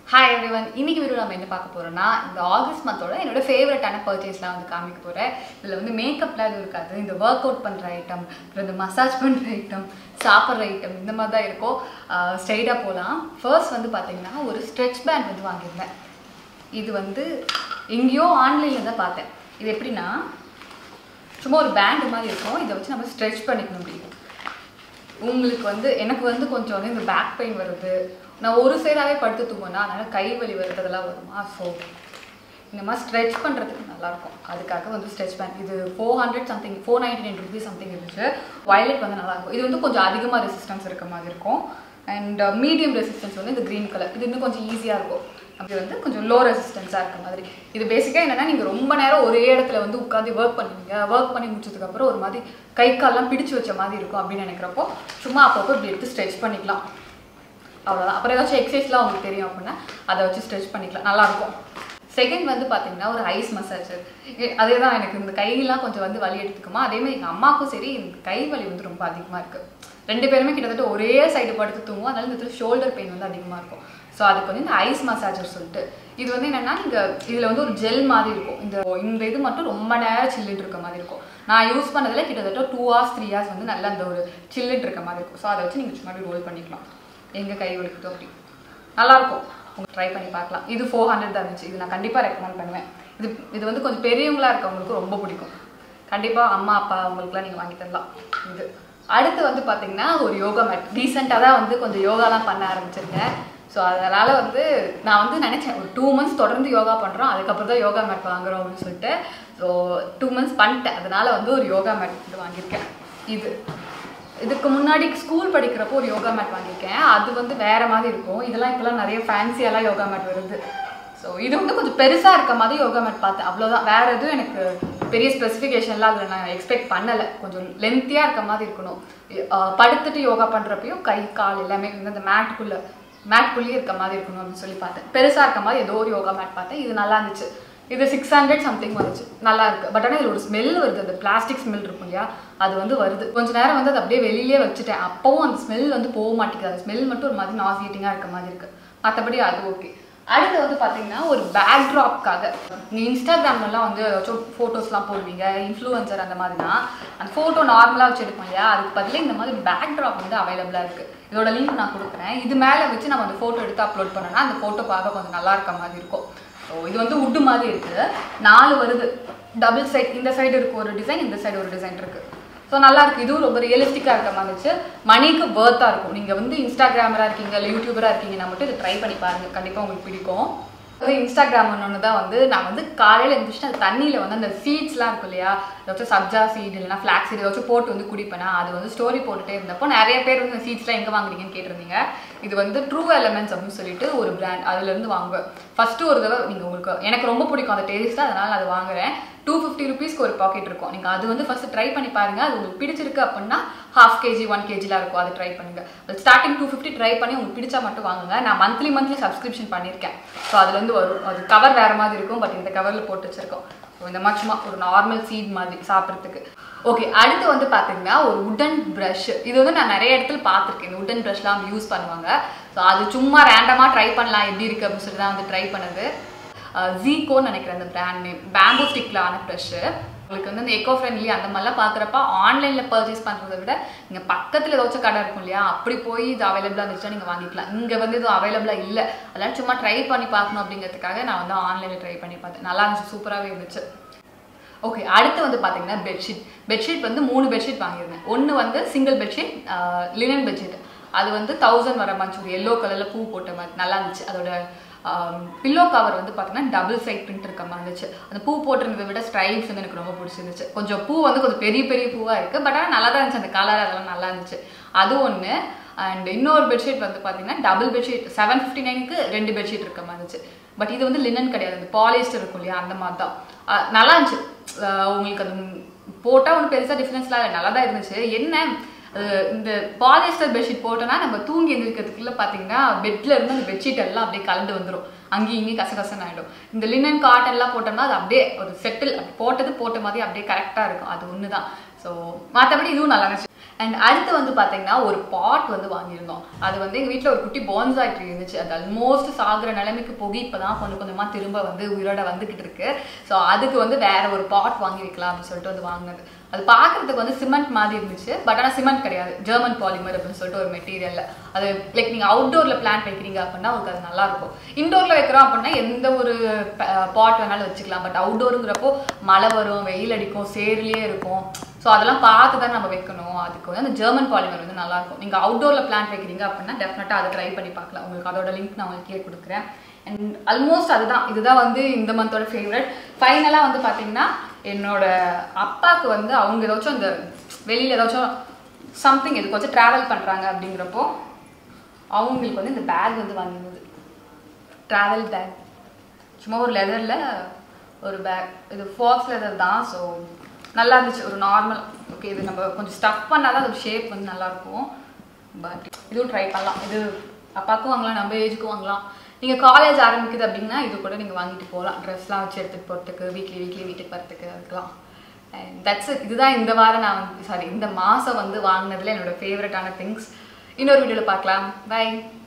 hi everyone இன்னைக்கு video நம்ம என்ன பார்க்க போறோம்னா இந்த ஆகஸ்ட் மந்தோட என்னோட ஃபேவரட்டான பர்ச்சேஸ்லாம் வந்து காமிக்க போறேன் இதில் வந்து மேக்கப்லாம் எதுவும் இருக்காது இந்த ஒர்க் அவுட் பண்ணுற ஐட்டம் அப்புறம் இந்த மசாஜ் பண்ணுற ஐட்டம் சாப்பிட்ற ஐட்டம் இந்த மாதிரி தான் இருக்கும் ஸ்ட்ரைட்டாக போகலாம் ஃபர்ஸ்ட் வந்து பார்த்தீங்கன்னா ஒரு ஸ்ட்ரெச் பேண்ட் வந்து வாங்கியிருந்தேன் இது வந்து எங்கேயோ ஆன்லைனில் தான் பார்த்தேன் இது எப்படின்னா சும்மா ஒரு பேண்ட் மாதிரி இருக்கும் இதை வச்சு நம்ம ஸ்ட்ரெச் பண்ணிக்க முடியும் உங்களுக்கு வந்து எனக்கு வந்து கொஞ்சம் வந்து இந்த பேக் பெயின் வருது நான் ஒரு சைடாகவே படுத்து தூங்கினா அதனால் கை வலி வருறதெல்லாம் வருமா ஸோ இந்த மாதிரி ஸ்ட்ரெச் பண்ணுறதுக்கு நல்லாயிருக்கும் அதுக்காக வந்து ஸ்ட்ரெச் பேண்ட் இது four hundred something four ninety nine rupees something இருந்துச்சு வயலட் வந்து நல்லாயிருக்கும் இது வந்து கொஞ்சம் அதிகமாக ரெசிஸ்டன்ஸ் இருக்க மாதிரி இருக்கும் அண்ட் மீடியம் ரெசிஸ்டன்ஸ் வந்து இந்த க்ரீன் கலர் இது இன்னும் கொஞ்சம் ஈஸியாக இருக்கும் அப்படி வந்து கொஞ்சம் லோ ரெசிஸ்டன்ஸாக இருக்க மாதிரி இது பேசிக்காக என்னென்னா நீங்கள் ரொம்ப நேரம் ஒரே இடத்துல வந்து உட்காந்து ஒர்க் பண்ணுவீங்க ஒர்க் பண்ணி முடிச்சதுக்கப்புறம் ஒரு மாதிரி கை கால்லாம் பிடிச்சு வச்ச மாதிரி இருக்கும் அப்படின்னு நினைக்கிறப்போ சும்மா அப்பப்போ இப்படி எடுத்து ஸ்ட்ரெச் பண்ணிக்கலாம் அவ்வளோதான் அப்புறம் ஏதாச்சும் எக்ஸசைஸ்லாம் உங்களுக்கு தெரியும் அப்படின்னா அதை வச்சு ஸ்ட்ரெச் பண்ணிக்கலாம் நல்லாயிருக்கும் செகண்ட் வந்து பார்த்தீங்கன்னா ஒரு ஐஸ் மசாஜர் அதே தான் எனக்கு இந்த கையெல்லாம் கொஞ்சம் வந்து வலி எடுத்துக்குமா அதேமாதிரி எங்கள் அம்மாவுக்கும் சரி இந்த கை வலி வந்து ரொம்ப அதிகமாக இருக்குது ரெண்டு பேருமே கிட்டத்தட்ட ஒரே சைடு படுத்து தூங்குவோம் அதனால இந்த ஷோல்டர் பெயின் வந்து அதிகமாக இருக்கும் ஸோ அதுக்கு வந்து இந்த ஐஸ் மசாஜர் சொல்லிட்டு இது வந்து என்னென்னா நீங்கள் இதில் வந்து ஒரு ஜெல் மாதிரி இருக்கும் இந்த இந்த இது மட்டும் ரொம்ப நேரம் சில்லுன்னு இருக்க மாதிரி இருக்கும் நான் யூஸ் பண்ணதில் கிட்டத்தட்ட டூ ஹவர்ஸ் த்ரீ ஹவர்ஸ் வந்து நல்லா அந்த ஒரு சில்லுன்னு இருக்க மாதிரி இருக்கும் ஸோ அதை வச்சு நீங்கள் சும்மா ரோல் பண்ணிக்கலாம் எங்கள் கை வலிக்குதோ அப்படி நல்லாயிருக்கும் உங்களுக்கு ட்ரை பண்ணி பார்க்கலாம் இது ஃபோர் ஹண்ட்ரட் தான் இருந்துச்சு இது நான் கண்டிப்பாக ரெக்கமெண்ட் பண்ணுவேன் இது இது வந்து கொஞ்சம் பெரியவங்களா இருக்கவங்களுக்கு ரொம்ப பிடிக்கும் கண்டிப்பாக அம்மா அப்பா அவங்களுக்குலாம் நீங்கள் வாங்கி தரலாம் இது அடுத்து வந்து பார்த்தீங்கன்னா ஒரு யோகா மேட் ரீசெண்டாக தான் வந்து கொஞ்சம் யோகாலாம் பண்ண ஆரம்பிச்சிருக்கேன் ஸோ அதனால் வந்து நான் வந்து நினச்சேன் ஒரு டூ மந்த்ஸ் தொடர்ந்து யோகா பண்ணுறோம் அதுக்கப்புறம் தான் யோகா மேட் வாங்குறோம் அப்படின்னு சொல்லிட்டு ஸோ டூ மந்த்ஸ் பண்ணிட்டேன் அதனால் வந்து ஒரு யோகா மேட் வந்து வாங்கியிருக்கேன் இது இதுக்கு முன்னாடி ஸ்கூல் படிக்கிறப்போ ஒரு யோகா மேட் வாங்கியிருக்கேன் அது வந்து வேற மாதிரி இருக்கும் இதெல்லாம் இப்போலாம் நிறைய ஃபேன்சியெல்லாம் யோகா மேட் வருது ஸோ இது வந்து கொஞ்சம் பெருசாக இருக்க மாதிரி யோகா மேட் பார்த்தேன் அவ்வளோதான் வேற எதுவும் எனக்கு பெரிய ஸ்பெசிஃபிகேஷன்லாம் அதில் நான் எக்ஸ்பெக்ட் பண்ணலை கொஞ்சம் லென்த்தியாக இருக்க மாதிரி இருக்கணும் படுத்துட்டு யோகா பண்ணுறப்பையும் கை கால் எல்லாமே வந்து அந்த மேட்டுக்குள்ளே மேட்குள்ளேயே இருக்க மாதிரி இருக்கணும் அப்படின்னு சொல்லி பார்த்தேன் பெருசாக இருக்க மாதிரி ஏதோ ஒரு யோகா மேட் பார்த்தேன் இது நல்லா இருந்துச்சு இது சிக்ஸ் ஹண்ட்ரட் சம்திங் வந்துச்சு நல்லா இருக்கு பட் ஆனால் இதில் ஒரு ஸ்மெல் வருது அந்த பிளாஸ்டிக் ஸ்மெல் இருக்கும் இல்லையா அது வந்து வருது கொஞ்ச நேரம் வந்து அது அப்படியே வெளியிலே வச்சுட்டேன் அப்பவும் அந்த ஸ்மெல் வந்து போக மாட்டேங்குது அந்த ஸ்மெல் மட்டும் ஒரு மாதிரி நாசிட்டிங்காக இருக்க மாதிரி இருக்கு மற்றபடி அது ஓகே அடுத்து வந்து பார்த்தீங்கன்னா ஒரு பேக் ட்ராப்காக நீ இன்ஸ்டாகிராம்லலாம் வந்து ஏதாச்சும் ஃபோட்டோஸ்லாம் போடுவீங்க இன்ஃப்ளூயன்சர் அந்த மாதிரினா அந்த ஃபோட்டோ நார்மலாக வச்சு எடுப்போம் இல்லையா அதுக்கு பதிலாக இந்த மாதிரி பேக் ட்ராப் வந்து அவைலபிளாக இருக்குது இதோட லிங்க் நான் கொடுக்குறேன் இது மேலே வச்சு நம்ம அந்த ஃபோட்டோ எடுத்து அப்லோட் பண்ணோன்னா அந்த ஃபோட்டோ பார்க்க கொஞ்சம் நல்லா இருக்க மாதிரி இருக்கும் ஸோ இது வந்து உட்டு மாதிரி இருக்குது நாலு வருது டபுள் சைட் இந்த சைடு இருக்கு ஒரு டிசைன் இந்த சைடு ஒரு டிசைன் இருக்குது ஸோ நல்லா இருக்கு இதுவும் ரொம்ப ரியலிஸ்டிக்காக இருக்க மாதிரி இருந்துச்சு மணிக்கு பேர்த்தாக இருக்கும் நீங்கள் வந்து இன்ஸ்டாகிராமராக இருக்கீங்க இல்லை யூடியூபராக இருக்கீங்கன்னா மட்டும் இதை ட்ரை பண்ணி பாருங்கள் கண்டிப்பாக உங்களுக்கு பிடிக்கும் இன்ஸ்டாகிராம் ஒன்று தான் வந்து நான் வந்து காலையில் எழுந்திரிச்சிட்டு அந்த தண்ணியில் வந்து அந்த சீட்ஸ்லாம் இருக்கும் இல்லையா ஏதாச்சும் சப்ஜா சீட் இல்லைனா ஃப்ளாக் சீட் ஏதாச்சும் போட்டு வந்து குடிப்பேனா அது வந்து ஸ்டோரி போட்டுட்டே இருந்தப்போ நிறைய பேர் வந்து சீட்ஸ்லாம் எங்கே வாங்குறீங்கன்னு கேட்டிருந்தீங்க இது வந்து ட்ரூ எலமெண்ட்ஸ் அப்படின்னு சொல்லிட்டு ஒரு பிராண்ட் அதுலேருந்து வாங்குவேன் ஃபஸ்ட்டு ஒரு தடவை நீங்கள் உங்களுக்கு எனக்கு ரொம்ப பிடிக்கும் அந்த டேஸ்ட்டு அதனால் நான் அது வாங்குறேன் டூ ஃபிஃப்டி ருபீஸ்க்கு ஒரு பாக்கெட் இருக்கும் நீங்கள் அது வந்து ஃபஸ்ட்டு ட்ரை பண்ணி பாருங்கள் அது உங்களுக்கு பிடிச்சிருக்கு அப்படின்னா ஹாஃப் கேஜி ஒன் கேஜிலாம் இருக்கும் அது ட்ரை பண்ணுங்க அது ஸ்டார்டிங் டூ ஃபிஃப்டி ட்ரை பண்ணி உங்களுக்கு பிடிச்சா மட்டும் வாங்குங்க நான் மந்த்லி மந்த்லி சப்ஸ்கிரிப்ஷன் பண்ணியிருக்கேன் ஸோ அதுலேருந்து வரும் அது கவர் வேறு மாதிரி இருக்கும் பட் இந்த கவரில் போட்டு வச்சிருக்கோம் ஸோ இந்த மாதிரி சும்மா ஒரு நார்மல் சீட் மாதிரி சாப்பிட்றதுக்கு ஓகே அடுத்து வந்து பார்த்தீங்கன்னா ஒரு உடன் ப்ரஷ் இது வந்து நான் நிறைய இடத்துல பார்த்துருக்கேன் இந்த உடன் ப்ரஷ்லாம் யூஸ் பண்ணுவாங்க ஸோ அது சும்மா ரேண்டமாக ட்ரை பண்ணலாம் எப்படி இருக்குது அப்படின்னு சொல்லி தான் வந்து ட்ரை பண்ணது ஜீகோன்னு நினைக்கிறேன் அந்த பிராண்ட் நேம் பேம்பூ ஸ்டிக்கில் ஆன ப்ரெஷ்ஷு உங்களுக்கு வந்து இந்த எக்கோ ஃப்ரெண்ட்லி அந்த மாதிரிலாம் பார்க்குறப்ப ஆன்லைனில் பர்ச்சேஸ் பண்ணுறதை விட நீங்கள் பக்கத்தில் ஏதாச்சும் கடை இருக்கும் இல்லையா அப்படி போய் இது அவைலபிளாக இருந்துச்சுன்னா நீங்கள் வாங்கிக்கலாம் இங்கே வந்து இது அவைலபிளாக இல்லை அதெல்லாம் சும்மா ட்ரை பண்ணி பார்க்கணும் அப்படிங்கிறதுக்காக நான் வந்து ஆன்லைனில் ட்ரை பண்ணி பார்த்தேன் நல்லா இருந்துச்சு சூப்பராகவே இருந்துச்சு ஓகே அடுத்து வந்து பார்த்தீங்கன்னா பெட்ஷீட் பெட்ஷீட் வந்து மூணு பெட்ஷீட் வாங்கியிருந்தேன் ஒன்று வந்து சிங்கிள் பெட்ஷீட் லினன் பெட்ஷீட் அது வந்து தௌசண்ட் வர மாதிரி ஒரு எல்லோ கலரில் பூ போட்ட மாதிரி நல்லா இருந்துச்சு அதோட பில்லோ கவர் வந்து பார்த்தீங்கன்னா டபுள் சைட் பிரிண்ட் இருக்க மாதிரி இருந்துச்சு அந்த பூ போட்டிருந்ததை விட ஸ்ட்ரைப்ஸ் வந்து எனக்கு ரொம்ப பிடிச்சிருந்துச்சு கொஞ்சம் பூ வந்து கொஞ்சம் பெரிய பெரிய பூவாக இருக்குது பட் ஆனால் நல்லா தான் இருந்துச்சு அந்த கலர் அதெல்லாம் நல்லா இருந்துச்சு அது ஒன்று அண்ட் இன்னொரு பெட்ஷீட் வந்து பார்த்தீங்கன்னா டபுள் பெட்ஷீட் செவன் ஃபிஃப்டி நைனுக்கு ரெண்டு பெட்ஷீட் இருக்க மாதிரி இருந்துச்சு பட் இது வந்து லினன் கிடையாது அந்த பாலிஸ்டர் இருக்கும் இல்லையா அந்த மாதிரி தான் நல்லா இருந்துச்சு உங்களுக்கு அது போட்டால் ஒன்றும் பெருசாக டிஃப்ரென்ஸ்லாம் இல்லை நல்லா தான் இருந்துச்சு என்ன இந்த பாலிஸ்டர் பெட்ஷீட் போட்டோன்னா நம்ம தூங்கி எழுந்திருக்கிறதுக்குள்ள பார்த்தீங்கன்னா பெட்ல இருந்து அந்த பெட்ஷீட் எல்லாம் அப்படியே கலந்து வந்துடும் அங்கேயும் இங்கேயும் கசகசன்னு ஆகிடும் இந்த லினன் காட்டன்லாம் போட்டோம்னா அது அப்படியே ஒரு செட்டில் போட்டது போட்ட மாதிரி அப்படியே கரெக்டாக இருக்கும் அது ஒன்று தான் ஸோ மற்றபடி இதுவும் நல்லா இருந்துச்சு அண்ட் அடுத்து வந்து பார்த்தீங்கன்னா ஒரு பாட் வந்து வாங்கியிருந்தோம் அது வந்து எங்கள் வீட்டில் ஒரு குட்டி பான்சாய் ட்ரீ இருந்துச்சு அது ஆல்மோஸ்ட் சாகுற நிலைமைக்கு போகி இப்போ தான் கொஞ்சம் கொஞ்சமாக திரும்ப வந்து உயிரோட வந்துக்கிட்டு இருக்கு ஸோ அதுக்கு வந்து வேற ஒரு பாட் வாங்கி வைக்கலாம் அப்படின்னு சொல்லிட்டு வந்து வாங்கினது அது பார்க்கறதுக்கு வந்து சிமெண்ட் மாதிரி இருந்துச்சு பட் ஆனால் சிமெண்ட் கிடையாது ஜெர்மன் பாலிமர் அப்படின்னு சொல்லிட்டு ஒரு மெட்டீரியல்ல அது லைக் நீங்கள் அவுட்டோரில் பிளான்ட் வைக்கிறீங்க அப்படின்னா உங்களுக்கு அது நல்லா இருக்கும் இண்டோரில் வைக்கிறோம் அப்படின்னா எந்த ஒரு பாட் வேணாலும் வச்சுக்கலாம் பட் அவுட்டோருங்கிறப்போ மழை வரும் வெயில் அடிக்கும் சேர்லேயே இருக்கும் ஸோ அதெல்லாம் பார்த்து தான் நம்ம வைக்கணும் அதுக்கு வந்து அந்த ஜெர்மன் பாலிமர் வந்து நல்லா இருக்கும் நீங்கள் அவுட்டோரில் பிளான்ட் வைக்கிறீங்க அப்படின்னா டெஃபினட்டாக அதை ட்ரை பண்ணி பார்க்கலாம் உங்களுக்கு அதோட லிங்க் நான் உங்களுக்கு கீழே கொடுக்குறேன் அண்ட் ஆல்மோஸ்ட் அதுதான் இதுதான் வந்து இந்த மந்தோட ஃபேவரட் ஃபைனலாக வந்து பார்த்தீங்கன்னா என்னோட அப்பாவுக்கு வந்து அவங்க ஏதாச்சும் இந்த வெளியில் ஏதாச்சும் சம்திங் எதுக்காச்சும் ட்ராவல் பண்ணுறாங்க அப்படிங்கிறப்போ அவங்களுக்கு வந்து இந்த பேக் வந்து வாங்கினது ட்ராவல் பேக் சும்மா ஒரு லெதரில் ஒரு பேக் இது ஃபாக்ஸ் லெதர் தான் ஸோ நல்லா இருந்துச்சு ஒரு நார்மல் ஓகே இது நம்ம கொஞ்சம் ஸ்டஃப் பண்ணால் தான் அது ஷேப் வந்து நல்லாயிருக்கும் பட் இதுவும் ட்ரை பண்ணலாம் இது அப்பாவுக்கும் வாங்கலாம் நம்ம ஏஜுக்கும் வாங்கலாம் நீங்கள் காலேஜ் ஆரம்பிக்குது அப்படின்னா இது கூட நீங்கள் வாங்கிட்டு போகலாம் ட்ரெஸ்லாம் வச்சு எடுத்துகிட்டு போகிறதுக்கு வீக்லி வீக்லி வீட்டுக்கு வரத்துக்கு அதுக்கெலாம் தட்ஸ் இதுதான் இந்த வாரம் நான் வந்து சாரி இந்த மாதம் வந்து வாங்கினதுல என்னோட ஃபேவரட்டான திங்ஸ் இன்னொரு வீடியோவில் பார்க்கலாம் பை